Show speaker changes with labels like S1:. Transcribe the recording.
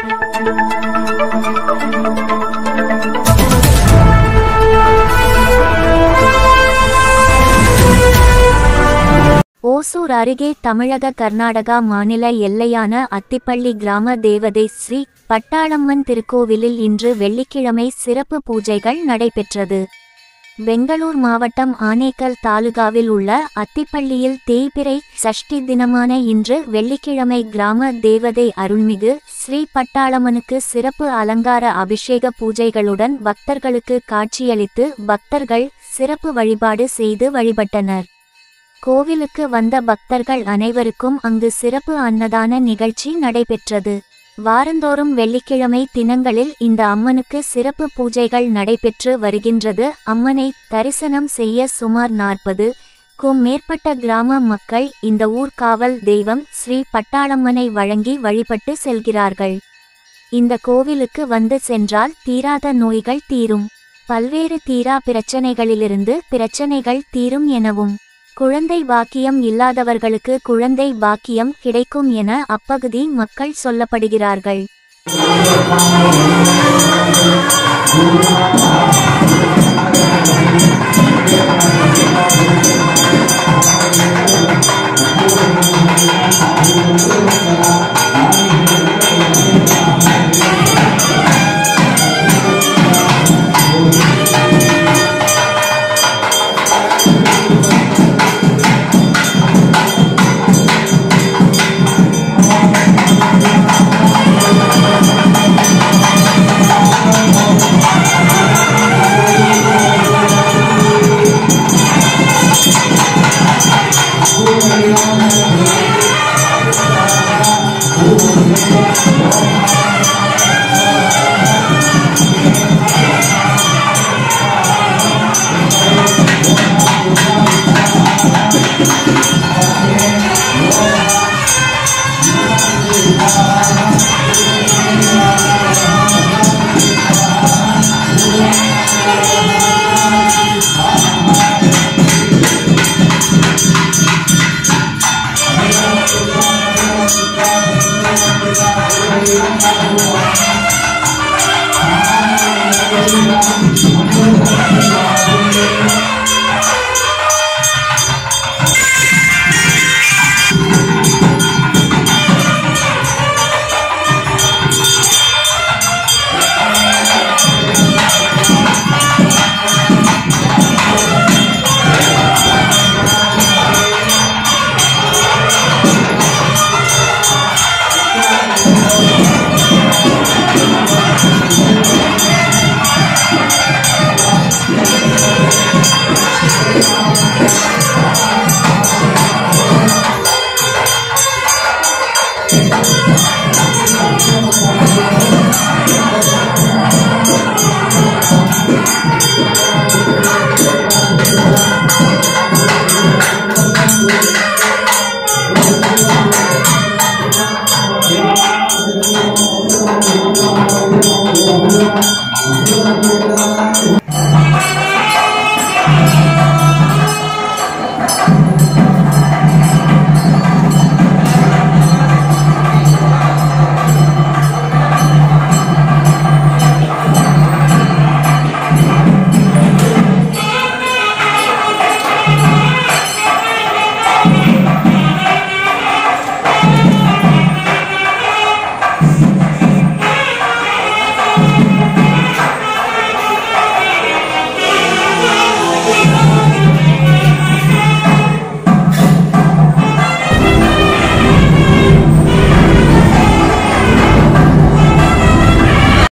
S1: ஓசூர் அருகே தமிழக கர்நாடகா மாநில எல்லையான அத்திப்பள்ளி கிராம தேவதை ஸ்ரீ பட்டாளம்மன் திருக்கோவிலில் இன்று வெள்ளிக்கிழமை சிறப்பு பூஜைகள் நடைபெற்றது பெங்களூர் மாவட்டம் ஆனேக்கல் தாலுகாவில் உள்ள அத்திப்பள்ளியில் தேய்பிறை சஷ்டி தினமான இன்று வெள்ளிக்கிழமை கிராம தேவதை அருள்மிகு ஸ்ரீ பட்டாளம்மனுக்கு சிறப்பு அலங்கார அபிஷேக பூஜைகளுடன் பக்தர்களுக்கு காட்சியளித்து பக்தர்கள் சிறப்பு வழிபாடு செய்து வழிபட்டனர் கோவிலுக்கு வந்த பக்தர்கள் அனைவருக்கும் அங்கு சிறப்பு அன்னதான நிகழ்ச்சி நடைபெற்றது வாரந்தோறும் வெள்ளிக்கிழமை தினங்களில் இந்த அம்மனுக்கு சிறப்பு பூஜைகள் நடைபெற்று வருகின்றது அம்மனை தரிசனம் செய்ய சுமார் நாற்பது க்கும் மேற்பட்ட கிராம மக்கள் இந்த ஊர்காவல் தெய்வம் ஸ்ரீ பட்டாளம்மனை வழங்கி வழிபட்டு செல்கிறார்கள் இந்த கோவிலுக்கு வந்து சென்றால் தீராத நோய்கள் தீரும் பல்வேறு தீரா பிரச்சனைகளிலிருந்து பிரச்சனைகள் தீரும் எனவும் குழந்தை பாக்கியம் இல்லாதவர்களுக்கு குழந்தை பாக்கியம் கிடைக்கும் என அப்பகுதி மக்கள் சொல்லப்படுகிறார்கள்